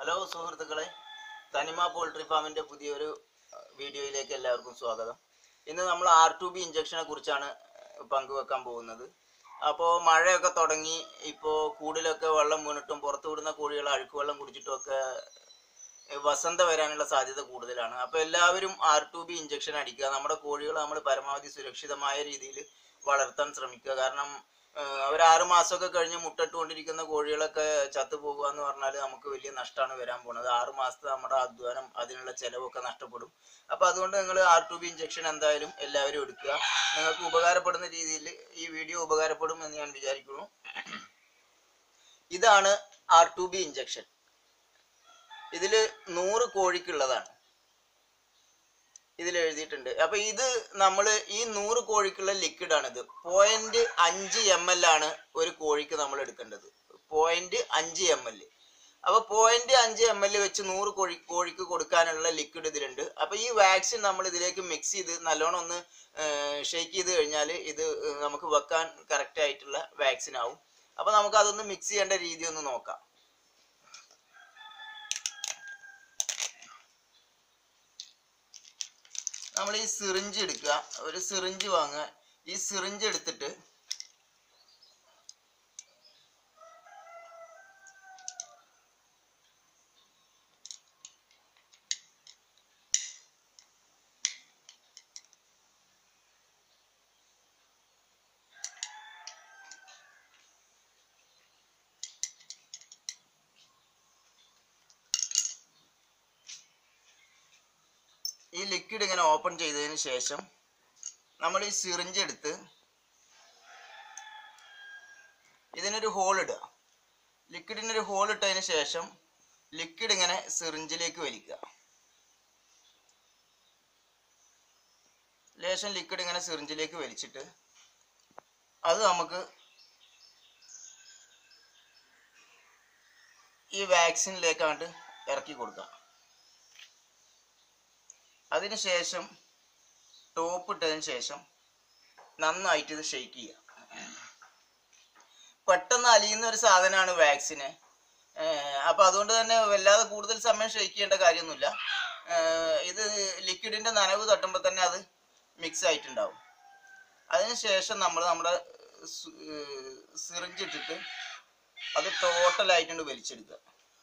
hello സുഹൃത്തുക്കളെ തനിമ poultry ഫാമിന്റെ പുതിയൊരു അഹ്, വീഡിയോയിലേക്ക് എല്ലാവർക്കും സ്വാഗതം ഇന്ന് നമ്മൾ ആർ ടു ബി ഇഞ്ചക്ഷനെ കുറിച്ചാണ് അഹ്, പങ്കുവെക്കാൻ പോകുന്നത് അപ്പോൾ മഴയൊക്കെ തുടങ്ങി ഇപ്പോൾ കൂടിലൊക്കെ വെള്ളം വീണിട്ടും പുറത്തു വിടുന്ന കോഴികൾ അഴുക്ക് വെള്ളം കുടിച്ചിട്ടും ഒക്കെ അഹ്, വസന്ത വരാനുള്ള സാധ്യത കൂടുതലാണ് അപ്പോൾ എല്ലാവരും ആർ ടു ബി ഇഞ്ചക്ഷൻ അടിക്കുക നമ്മുടെ കോഴികൾ നമ്മൾ പരമാവധി സുരക്ഷിതമായ രീതിയിൽ വളർത്താൻ ശ്രമിക്കുക കാരണം ഏഹ് ഒരു ആറ് മാസമൊക്കെ കഴിഞ്ഞ് മുട്ടിട്ടുകൊണ്ടിരിക്കുന്ന കോഴികളൊക്കെ ചത്തുപോകുക എന്ന് പറഞ്ഞാൽ നമുക്ക് വലിയ നഷ്ടമാണ് വരാൻ പോണത് ആറ് മാസത്തെ നമ്മുടെ അധ്വാനം അതിനുള്ള ചെലവൊക്കെ നഷ്ടപ്പെടും അപ്പോൾ അതുകൊണ്ട് നിങ്ങൾ ആർ ടു ബി ഇഞ്ചക്ഷൻ എന്തായാലും എല്ലാവരും എടുക്കുക നിങ്ങൾക്ക് ഉപകാരപ്പെടുന്ന രീതിയിൽ ഈ വീഡിയോ ഉപകാരപ്പെടും എന്ന് ഞാൻ വിചാരിക്കുന്നു ഇതാണ് ആർ ടു ബി ഇഞ്ചക്ഷൻ ഇതിൽ നൂറ് കോഴിക്കുള്ളതാണ് ഇതിൽ എഴുതിയിട്ടുണ്ട് അപ്പൊ ഇത് നമ്മൾ ഈ നൂറ് കോഴിക്കുള്ള ലിക്വിഡ് ആണ് ഇത് പോയിന്റ് അഞ്ച് എം എൽ ആണ് ഒരു കോഴിക്ക് നമ്മൾ എടുക്കേണ്ടത് പോയിന്റ് അഞ്ച് എം എൽ അപ്പൊ പോയിന്റ് അഞ്ച് എം എൽ വെച്ച് നൂറ് കോഴി കോഴിക്ക് കൊടുക്കാനുള്ള ലിക്വിഡ് ഇതിലുണ്ട് അപ്പൊ ഈ വാക്സിൻ നമ്മൾ ഇതിലേക്ക് മിക്സ് ചെയ്ത് നല്ലോണം ഒന്ന് ഷെയ്ക്ക് ചെയ്ത് കഴിഞ്ഞാൽ ഇത് നമുക്ക് വെക്കാൻ കറക്റ്റ് ആയിട്ടുള്ള വാക്സിൻ ആവും അപ്പൊ നമുക്ക് അതൊന്ന് മിക്സ് ചെയ്യേണ്ട രീതി ഒന്ന് നോക്കാം നമ്മൾ ഈ സിറിഞ്ച് എടുക്കുക ഒരു സിറിഞ്ച് വാങ്ങുക ഈ സിറിഞ്ച് എടുത്തിട്ട് ഈ ലിക്വിഡ് ഇങ്ങനെ ഓപ്പൺ ചെയ്തതിന് ശേഷം നമ്മൾ ഈ സിറിഞ്ച് എടുത്ത് ഇതിനൊരു ഹോൾ ഇടുക ലിക്വിഡിനൊരു ഹോൾ ഇട്ടതിന് ശേഷം ലിക്വിഡ് ഇങ്ങനെ സിറിഞ്ചിലേക്ക് വലിക്കുക ലേശം ലിക്വിഡ് ഇങ്ങനെ സിറിഞ്ചിലേക്ക് വലിച്ചിട്ട് അത് നമുക്ക് ഈ വാക്സിനിലേക്കാണ്ട് ഇറക്കി കൊടുക്കാം അതിനുശേഷം ടോപ്പ് ഇട്ടതിന് ശേഷം നന്നായിട്ട് ഇത് ഷെയ്ക്ക് ചെയ്യുക പെട്ടെന്ന് അലിയുന്ന ഒരു സാധനമാണ് വാക്സിന് അപ്പൊ അതുകൊണ്ട് തന്നെ വല്ലാതെ കൂടുതൽ സമയം ഷെയ്ക്ക് ചെയ്യേണ്ട കാര്യമൊന്നുമില്ല ഏഹ് ഇത് ലിക്വിഡിന്റെ നനവ് തട്ടുമ്പോൾ തന്നെ അത് മിക്സ് ആയിട്ടുണ്ടാവും അതിനുശേഷം നമ്മൾ നമ്മുടെ സിറിഞ്ച് ഇട്ടിട്ട് അത് ടോട്ടലായിട്ടുണ്ട് വലിച്ചെടുക്കുക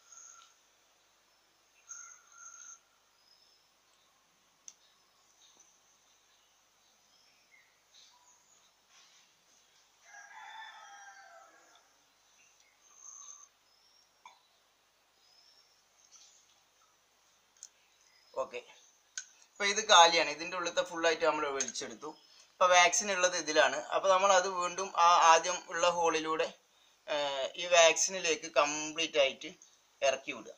ഓക്കെ ഇപ്പൊ ഇത് കാലിയാണ് ഇതിന്റെ ഉള്ളിലത്തെ full ആയിട്ട് നമ്മൾ വലിച്ചെടുത്തു ഇപ്പൊ വാക്സിൻ ഉള്ളത് ഇതിലാണ് അപ്പൊ നമ്മൾ അത് വീണ്ടും ആ ആദ്യം ഉള്ള ഹോളിലൂടെ ഈ വാക്സിനിലേക്ക് കംപ്ലീറ്റ് ആയിട്ട് ഇറക്കി വിടുക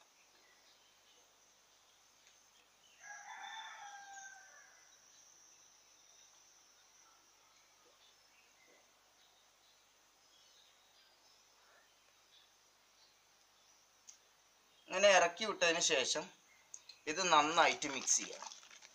അങ്ങനെ ഇറക്കി വിട്ടതിന് ശേഷം ഇത് നന്നായിട്ട് മിക്സ് ചെയ്യണം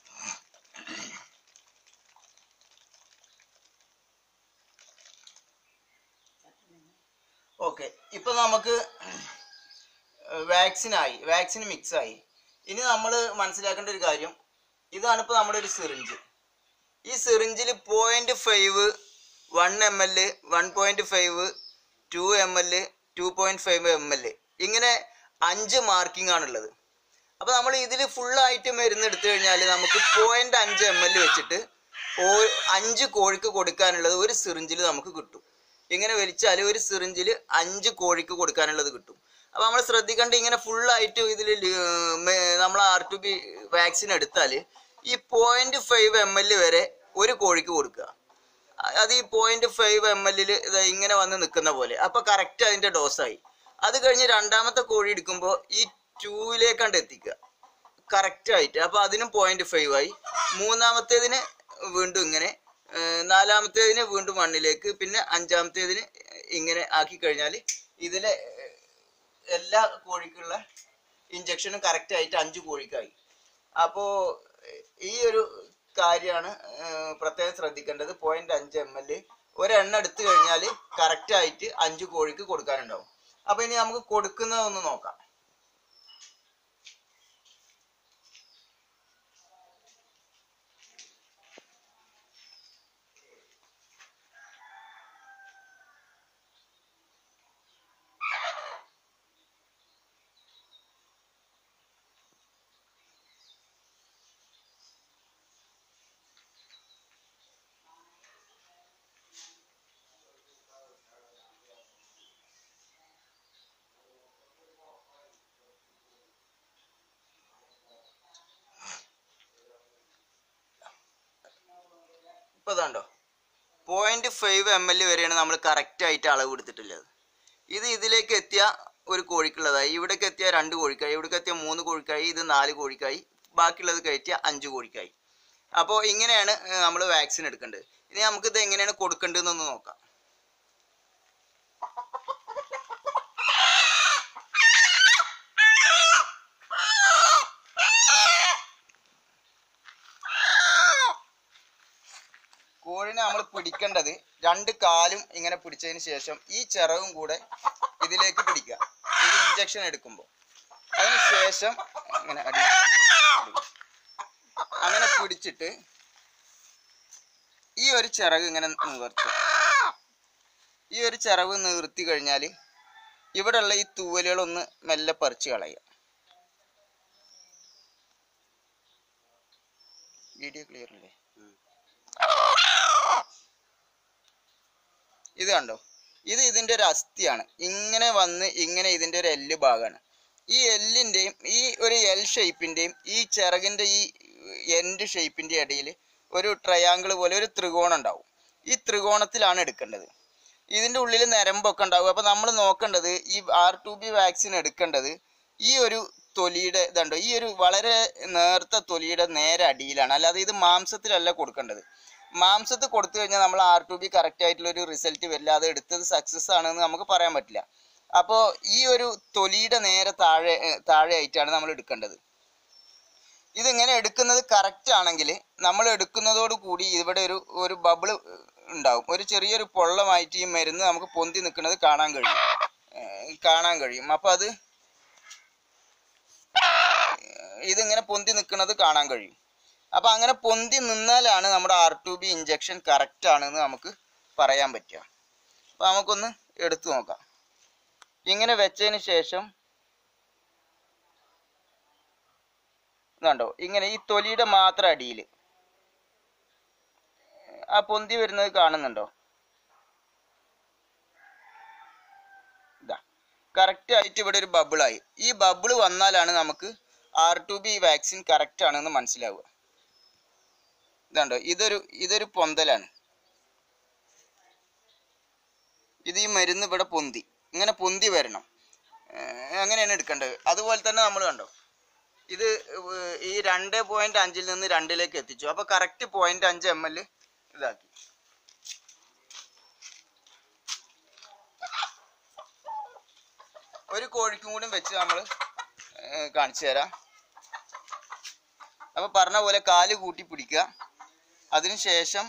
ഓക്കെ ഇപ്പൊ നമുക്ക് വാക്സിൻ ആയി വാക്സിൻ മിക്സ് ആയി ഇനി നമ്മൾ മനസ്സിലാക്കേണ്ട ഒരു കാര്യം ഇതാണ് ഇപ്പൊ നമ്മുടെ ഒരു സിറിഞ്ച് ഈ സിറിഞ്ചിൽ point five one M L one point five two M L two point five M L ഇങ്ങനെ അഞ്ച് മാർക്കിംഗ് ആണുള്ളത് അപ്പൊ നമ്മൾ ഇതിൽ ഫുള്ളായിട്ട് മരുന്ന് എടുത്തു കഴിഞ്ഞാൽ നമുക്ക് പോയിന്റ് അഞ്ച് എം എൽ വെച്ചിട്ട് ഓ അഞ്ച് കോഴിക്ക് കൊടുക്കാനുള്ളത് ഒരു സിറിഞ്ചിൽ നമുക്ക് കിട്ടും ഇങ്ങനെ വലിച്ചാൽ ഒരു സിറിഞ്ചിൽ അഞ്ച് കോഴിക്ക് കൊടുക്കാനുള്ളത് കിട്ടും അപ്പൊ നമ്മൾ ശ്രദ്ധിക്കേണ്ട ഇങ്ങനെ ഫുള്ളായിട്ട് ഇതിൽ നമ്മൾ ആർ ടു ബി വാക്സിൻ എടുത്താൽ ഈ പോയിന്റ് ഫൈവ് എം എൽ വരെ ഒരു കോഴിക്ക് കൊടുക്കുക അത് ഈ പോയിന്റ് ഫൈവ് എം എല്ലിൽ ഇത് ഇങ്ങനെ വന്ന് നിൽക്കുന്ന പോലെ അപ്പൊ കറക്റ്റ് അതിന്റെ ഡോസായി അത് കഴിഞ്ഞ് രണ്ടാമത്തെ കോഴി എടുക്കുമ്പോൾ ഈ ടൂവിലേക്കാണ്ട് എത്തിക്കുക കറക്റ്റ് ആയിട്ട് അപ്പൊ അതിനും പോയിന്റ് ഫൈവ് ആയി മൂന്നാമത്തേതിന് വീണ്ടും ഇങ്ങനെ ഏർ നാലാമത്തേതിന് വീണ്ടും വണ്ണിലേക്ക് പിന്നെ അഞ്ചാമത്തേതിന് ഇങ്ങനെ ആക്കി കഴിഞ്ഞാൽ ഇതിലെ ഏർ എല്ലാ കോഴിക്കുള്ള ഇഞ്ചക്ഷനും കറക്റ്റ് ആയിട്ട് അഞ്ച് കോഴിക്കായി അപ്പോ ഈ ഒരു കാര്യമാണ് പ്രത്യേകം ശ്രദ്ധിക്കേണ്ടത് പോയിന്റ് അഞ്ച് എം എൽ ഒരെണ്ണ എടുത്തു കഴിഞ്ഞാൽ കറക്റ്റ് ആയിട്ട് അഞ്ച് കോഴിക്ക് കൊടുക്കാനുണ്ടാവും അപ്പൊ ഇനി നമുക്ക് കൊടുക്കുന്നതൊന്ന് നോക്കാം ഇതാണ്ടോ പോയിന്റ് ഫൈവ് എം എൽ വരെയാണ് നമ്മൾ കറക്റ്റ് ആയിട്ട് അളവ് എടുത്തിട്ടുള്ളത് ഇത് ഇതിലേക്ക് എത്തിയ ഒരു കോഴിക്കുള്ളതായി ഇവിടേക്ക് എത്തിയ രണ്ട് കോഴിക്കായി ഇവിടേക്ക് എത്തിയ മൂന്ന് കോഴിക്കായി ഇത് നാല് കോഴിക്കായി ബാക്കിയുള്ളത് കയറ്റിയ അഞ്ച് കോഴിക്കായി അപ്പോൾ ഇങ്ങനെയാണ് നമ്മൾ വാക്സിൻ എടുക്കേണ്ടത് ഇനി നമുക്ക് ഇത് എങ്ങനെയാണ് കൊടുക്കേണ്ടതെന്നൊന്ന് നോക്കാം കോഴിനെ നമ്മൾ പിടിക്കേണ്ടത് രണ്ട് കാലും ഇങ്ങനെ പിടിച്ചതിന് ശേഷം ഈ ചിറകും കൂടെ ഇതിലേക്ക് പിടിക്കുക ഇത് ഇഞ്ചക്ഷൻ എടുക്കുമ്പോൾ അതിന് ശേഷം ഇങ്ങനെ അടി അങ്ങനെ പിടിച്ചിട്ട് ഈ ഒരു ചിറക് ഇങ്ങനെ നിവർത്തുക ഈ ഒരു ചിറവ് നിവർത്തി കഴിഞ്ഞാൽ ഇവിടെയുള്ള ഈ തൂവലുകളൊന്ന് മെല്ലെ പറിച്ച് കളയുക വീഡിയോ ക്ലിയർ അല്ലേ ഇത് കണ്ടോ ഇത് ഇതിന്റെ ഒരു അസ്ഥിയാണ് ഇങ്ങനെ വന്ന് ഇങ്ങനെ ഇതിന്റെ ഒരു എല്ല് ഭാഗമാണ് ഈ എല്ലിന്റെയും ഈ ഒരു എൽ ഷേപ്പിന്റെയും ഈ ചിറകിന്റെ ഈ എൻഡ് ഷേപ്പിന്റെ ഇടയിൽ ഒരു ട്രയാങ്കിൾ പോലെ ഒരു ത്രികോണം ഉണ്ടാവും ഈ ത്രികോണത്തിലാണ് എടുക്കേണ്ടത് ഇതിന്റെ ഉള്ളിൽ നരമ്പൊക്കെ ഉണ്ടാവും അപ്പൊ നമ്മൾ നോക്കേണ്ടത് ഈ ആർ ടു ബി വാക്സിൻ എടുക്കേണ്ടത് ഈ ഒരു തൊലിയുടെ ഇതുണ്ടോ ഈ ഒരു വളരെ നേർത്ത തൊലിയുടെ നേരെ അടിയിലാണ് അല്ലാതെ ഇത് മാംസത്തിലല്ല കൊടുക്കേണ്ടത് മാംസത്തിൽ കൊടുത്തു കഴിഞ്ഞാൽ നമ്മൾ ആർ ടു ബി കറക്റ്റ് ആയിട്ടുള്ള ഒരു റിസൾട്ട് വരില്ല അത് എടുത്തത് സക്സസ് ആണെന്ന് നമുക്ക് പറയാൻ പറ്റില്ല അപ്പോൾ ഈ ഒരു തൊലിയുടെ നേരെ താഴെ ഏർ താഴെ ആയിട്ടാണ് നമ്മൾ എടുക്കേണ്ടത് ഇതിങ്ങനെ എടുക്കുന്നത് കറക്റ്റ് ആണെങ്കിൽ നമ്മൾ എടുക്കുന്നതോട് കൂടി ഇവിടെ ഒരു ഒരു ബബിള് ഉണ്ടാവും ഒരു ചെറിയൊരു പൊള്ളമായിട്ട് ഈ മരുന്ന് നമുക്ക് പൊന്തി നിൽക്കുന്നത് കാണാൻ കഴിയും ഏർ കാണാൻ കഴിയും അപ്പോൾ അത് ഇതിങ്ങനെ പൊന്തി നിൽക്കുന്നത് കാണാൻ കഴിയും അപ്പൊ അങ്ങനെ പൊന്തി നിന്നാലാണ് നമ്മുടെ R two B injection correct ആണെന്ന് നമുക്ക് പറയാൻ പറ്റുക അപ്പൊ നമുക്കൊന്ന് എടുത്തു നോക്കാം ഇങ്ങനെ വെച്ചതിന് ശേഷം ഇതുണ്ടോ ഇങ്ങനെ ഈ തൊലിയുടെ മാത്രം അടിയിൽ ആ പൊന്തി വരുന്നത് കാണുന്നുണ്ടോ ഇതാ കറക്റ്റ് ആയിട്ട് ഇവിടെ ഒരു ബബിളായി ഈ ബബിള് വന്നാലാണ് നമുക്ക് R two B vaccine correct ആണെന്ന് മനസ്സിലാവുക ഇതുണ്ടോ ഇതൊരു ഇതൊരു പൊന്തലാണ് ഇത് ഈ മരുന്ന് ഇവിടെ പൊന്തി ഇങ്ങനെ പൊന്തി വരണം ഏർ അങ്ങനെയാണ് എടുക്കേണ്ടത് അതുപോലെ തന്നെ നമ്മൾ കണ്ടോ ഇത് ഏർ ഈ രണ്ട് പോയിന്റ് അഞ്ചിൽ നിന്ന് രണ്ടിലേക്ക് എത്തിച്ചു അപ്പൊ കറക്റ്റ് പോയിന്റ് അഞ്ച് എം എൽ ഇതാക്കി ഒരു കോഴിക്കും കൂടി വെച്ച് നമ്മൾ കാണിച്ചു തരാം അപ്പൊ പറഞ്ഞ പോലെ കാല് കൂട്ടി പിടിക്കുക അതിനുശേഷം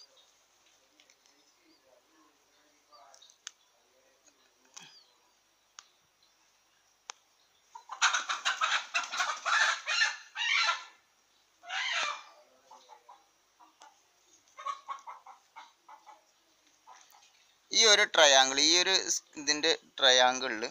ഈ ഒരു ട്രയാങ്കിൾ ഈ ഒരു സ് ഇതിന്റെ ട്രയാങ്കിളിൽ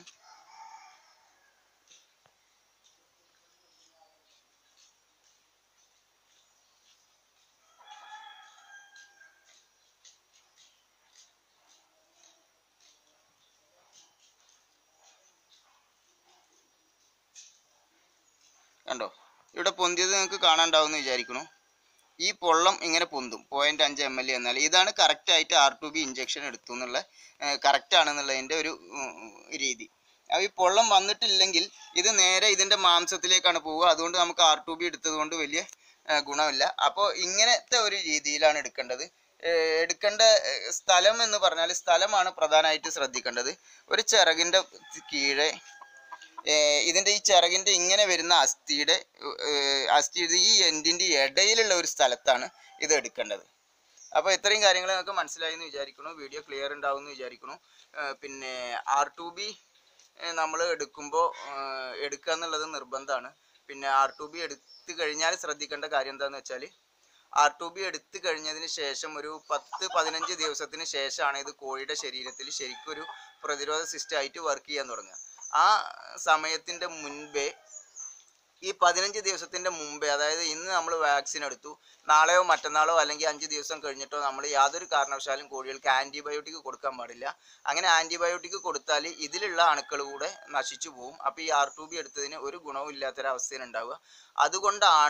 കണ്ടോ ഇവിടെ പൊന്തിയത് നിങ്ങൾക്ക് കാണാണ്ടാവും എന്ന് വിചാരിക്കണു ഈ പൊള്ളം ഇങ്ങനെ പൊന്തും പോയിന്റ് അഞ്ച് എം എൽ എന്നാൽ ഇതാണ് കറക്റ്റ് ആയിട്ട് ആർ ടു ബി ഇഞ്ചക്ഷൻ എടുത്തു എന്നുള്ള കറക്റ്റ് ആണെന്നുള്ളതിന്റെ ഒരു ഉം, രീതി അപ്പോൾ ഈ പൊള്ളം വന്നിട്ടില്ലെങ്കിൽ ഇത് നേരെ ഇതിന്റെ മാംസത്തിലേക്കാണ് പോവുക അതുകൊണ്ട് നമുക്ക് ആർ ടു ബി എടുത്തത് കൊണ്ട് വലിയ ഏർ, ഗുണമില്ല അപ്പോൾ ഇങ്ങനത്തെ ഒരു രീതിയിലാണ് എടുക്കേണ്ടത് ഏർ, എടുക്കേണ്ട ഏർ, സ്ഥലം എന്ന് പറഞ്ഞാൽ സ്ഥലമാണ് പ്രധാനമായിട്ട് ശ്രദ്ധിക്കേണ്ടത് ഒരു ചിറകിന്റെ കീഴെ ഏർ ഇതിന്റെ ഈ ചിറകിന്റെ ഇങ്ങനെ വരുന്ന അസ്ഥിയുടെ ഏർ അസ്ഥി ഈ എൻഡിന്റെ ഇടയിലുള്ള ഒരു സ്ഥലത്താണ് ഇത് എടുക്കേണ്ടത് അപ്പോൾ ഇത്രയും കാര്യങ്ങൾ നിങ്ങൾക്ക് മനസ്സിലായി എന്ന് വിചാരിക്കുന്നു വീഡിയോ ക്ലിയർ ഉണ്ടാവും എന്ന് വിചാരിക്കുന്നു ഏർ പിന്നെ ആർ ടു ബി നമ്മൾ എടുക്കുമ്പോൾ എടുക്കുക എന്നുള്ളത് നിർബന്ധമാണ് പിന്നെ ആർ ടു ബി എടുത്തു കഴിഞ്ഞാൽ ശ്രദ്ധിക്കേണ്ട കാര്യം എന്താണെന്ന് വെച്ചാൽ ആർ ടു ബി എടുത്തു കഴിഞ്ഞതിന് ശേഷം ഒരു പത്ത് പതിനഞ്ച് ദിവസത്തിന് ശേഷമാണ് ഇത് കോഴിയുടെ ശരീരത്തിൽ ശരിക്കും ഒരു പ്രതിരോധ സിസ്റ്റം ആയിട്ട് വർക്ക് ചെയ്യാൻ തുടങ്ങുക ആ സമയത്തിന്റെ മുൻപേ ഈ പതിനഞ്ച് ദിവസത്തിന്റെ മുമ്പേ അതായത് ഇന്ന് നമ്മൾ വാക്സിൻ എടുത്തു നാളെയോ മറ്റന്നാളോ അല്ലെങ്കിൽ അഞ്ച് ദിവസം കഴിഞ്ഞിട്ടോ നമ്മൾ യാതൊരു കാരണവശാലും കോഴികൾക്ക് ആന്റിബയോട്ടിക് കൊടുക്കാൻ പാടില്ല അങ്ങനെ ആന്റിബയോട്ടിക് കൊടുത്താൽ ഇതിലുള്ള അണുക്കൾ കൂടെ നശിച്ചു പോകും അപ്പോൾ ഈ ആർ ടു ബി എടുത്തതിന് ഒരു ഗുണവും ഇല്ലാത്തൊരവസ്ഥയാണ് ഉണ്ടാവുക അതുകൊണ്ടാണ്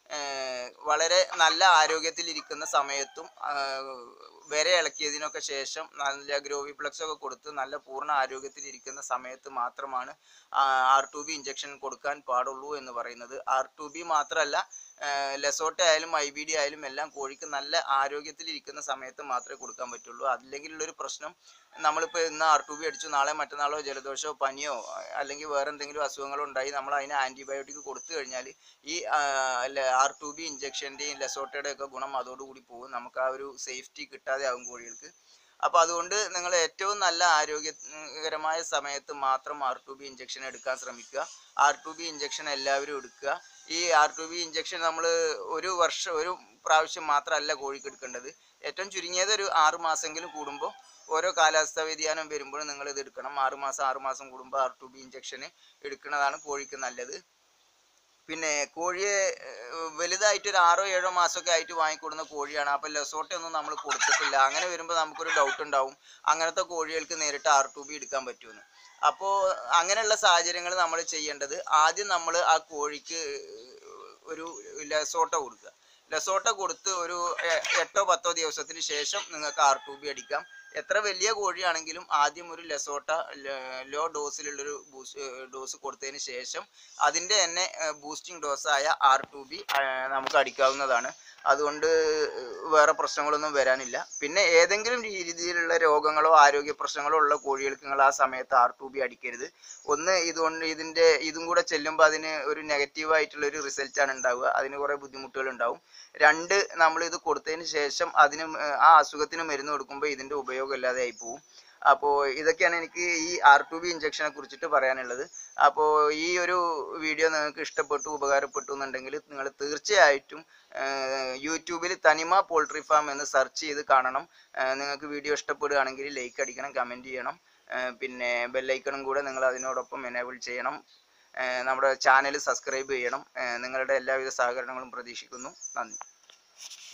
ഏർ വളരെ നല്ല ആരോഗ്യത്തിലിരിക്കുന്ന സമയത്തും ആഹ് വരെ ഇളക്കിയതിനൊക്കെ ശേഷം നല്ല ഗ്രോവിപ്ലക്സ് ഒക്കെ കൊടുത്ത് നല്ല പൂർണ്ണ ആരോഗ്യത്തിലിരിക്കുന്ന സമയത്ത് മാത്രമാണ് ആർ ടു ബി ഇഞ്ചക്ഷൻ കൊടുക്കാൻ പാടുള്ളൂ എന്ന് പറയുന്നത് ആർ ടു ബി മാത്രമല്ല ലെസോട്ട ആയാലും ഐ ബി ഡി ആയാലും എല്ലാം കോഴിക്ക് നല്ല ആരോഗ്യത്തിലിരിക്കുന്ന സമയത്ത് മാത്രമേ കൊടുക്കാൻ പറ്റുള്ളൂ അതില്ലെങ്കിലുള്ളൊരു പ്രശ്നം നമ്മളിപ്പോൾ ഇന്ന് ആർ ടു ബി അടിച്ചു നാളെ മറ്റന്നാളോ ജലദോഷമോ പനിയോ അല്ലെങ്കിൽ വേറെ എന്തെങ്കിലും അസുഖങ്ങളോ ഉണ്ടായി നമ്മൾ അതിന് ആൻറ്റിബയോട്ടിക് കൊടുത്തു കഴിഞ്ഞാൽ ഈ ആർ ടു ബി ഇഞ്ചക്ഷൻ്റെയും ലെസോട്ടയുടെ ഒക്കെ ഗുണം അതോടുകൂടി പോകും നമുക്ക് ആ ഒരു സേഫ്റ്റി കിട്ടാതെ ആകും കോഴികൾക്ക് അപ്പോൾ അതുകൊണ്ട് നിങ്ങൾ ഏറ്റവും നല്ല ആരോഗ്യകരമായ സമയത്ത് മാത്രം ആർ ടു ബി ഇഞ്ചക്ഷൻ എടുക്കാൻ ശ്രമിക്കുക ആർ ടു ബി ഇഞ്ചക്ഷൻ എല്ലാവരും എടുക്കുക ഈ ആർ ടു ബി ഇഞ്ചക്ഷൻ നമ്മൾ ഒരു വർഷം ഒരു പ്രാവശ്യം മാത്രമല്ല കോഴിക്ക് എടുക്കേണ്ടത് ഏറ്റവും ചുരുങ്ങിയത് ഒരു ആറ് മാസമെങ്കിലും കൂടുമ്പോൾ ഓരോ കാലാവസ്ഥാ വ്യതിയാനം വരുമ്പോൾ നിങ്ങൾ ഇത് എടുക്കണം ആറ് മാസം ആറ് മാസം കൂടുമ്പോൾ ആർ ടു ബി ഇഞ്ചക്ഷൻ എടുക്കുന്നതാണ് കോഴിക്ക് നല്ലത് പിന്നെ കോഴിയെ ഏഹ്, വലുതായിട്ട് ഒരു ആറോ ഏഴോ മാസമൊക്കെ ആയിട്ട് വാങ്ങിക്കൊടുന്ന കോഴിയാണ് അപ്പോൾ ലെസോട്ട ഒന്നും നമ്മൾ കൊടുത്തിട്ടില്ല അങ്ങനെ വരുമ്പോൾ നമുക്കൊരു ഡൗട്ട് ഉണ്ടാവും അങ്ങനത്തെ കോഴികൾക്ക് നേരിട്ട് ആർ ടു ബി എടുക്കാൻ പറ്റുമെന്ന് അപ്പോൾ അങ്ങനെയുള്ള സാഹചര്യങ്ങൾ നമ്മൾ ചെയ്യേണ്ടത് ആദ്യം നമ്മൾ ആ കോഴിക്ക് ഒരു ലെസോട്ട കൊടുക്കുക ലെസോട്ട കൊടുത്ത് ഒരു എ- എട്ടോ പത്തോ ദിവസത്തിന് ശേഷം നിങ്ങൾക്ക് ആർ ടു ബി അടിക്കാം എത്ര വലിയ കോഴിയാണെങ്കിലും ആദ്യം ഒരു ലെസോട്ട ലോ ഡോസിലുള്ളൊരു ബൂസ് ഡോസ് കൊടുത്തതിന് ശേഷം അതിൻ്റെ തന്നെ ബൂസ്റ്റിംഗ് ഡോസായ ആർ ടു ബി നമുക്ക് അടിക്കാവുന്നതാണ് അതുകൊണ്ട് വേറെ പ്രശ്നങ്ങളൊന്നും വരാനില്ല പിന്നെ ഏതെങ്കിലും രീതിയിലുള്ള രോഗങ്ങളോ ആരോഗ്യ പ്രശ്നങ്ങളോ ഉള്ള കോഴികൾക്ക് നിങ്ങൾ ആ സമയത്ത് ആർ ടു ബി അടിക്കരുത് ഒന്ന് ഇതുകൊണ്ട് ഇതിൻ്റെ ഇതും കൂടെ ചെല്ലുമ്പോൾ അതിന് ഒരു നെഗറ്റീവ് ആയിട്ടുള്ള ഒരു റിസൾട്ടാണ് ഉണ്ടാവുക അതിന് കുറേ ബുദ്ധിമുട്ടുകൾ ഉണ്ടാവും രണ്ട് നമ്മൾ ഇത് കൊടുത്തതിന് ശേഷം അതിന് മ- ആ അസുഖത്തിന് മരുന്ന് കൊടുക്കുമ്പോൾ ഇതിൻ്റെ ഉപയോഗം ഇല്ലാതെ ആയി പോകും അപ്പോൾ ഇതൊക്കെയാണ് എനിക്ക് ഈ ആർ ടു ബി ഇഞ്ചക്ഷനെ കുറിച്ചിട്ട് പറയാനുള്ളത് അപ്പോൾ ഈ ഒരു വീഡിയോ നിങ്ങൾക്ക് ഇഷ്ടപ്പെട്ടു ഉപകാരപ്പെട്ടു എന്നുണ്ടെങ്കിൽ നിങ്ങൾ തീർച്ചയായിട്ടും യൂട്യൂബിൽ തനിമ പോൾട്രി ഫാം എന്ന് സെർച്ച് ചെയ്ത് കാണണം ഏഹ് നിങ്ങൾക്ക് വീഡിയോ ഇഷ്ടപ്പെടുകയാണെങ്കിൽ ലൈക്ക് അടിക്കണം കമൻറ്റ് ചെയ്യണം ഏഹ് പിന്നെ ബെല്ലൈക്കണും കൂടെ നിങ്ങൾ അതിനോടൊപ്പം എനേബിൾ ചെയ്യണം ഏഹ് നമ്മുടെ ചാനൽ സബ്സ്ക്രൈബ് ചെയ്യണം ഏഹ് നിങ്ങളുടെ എല്ലാവിധ സഹകരണങ്ങളും പ്രതീക്ഷിക്കുന്നു നന്ദി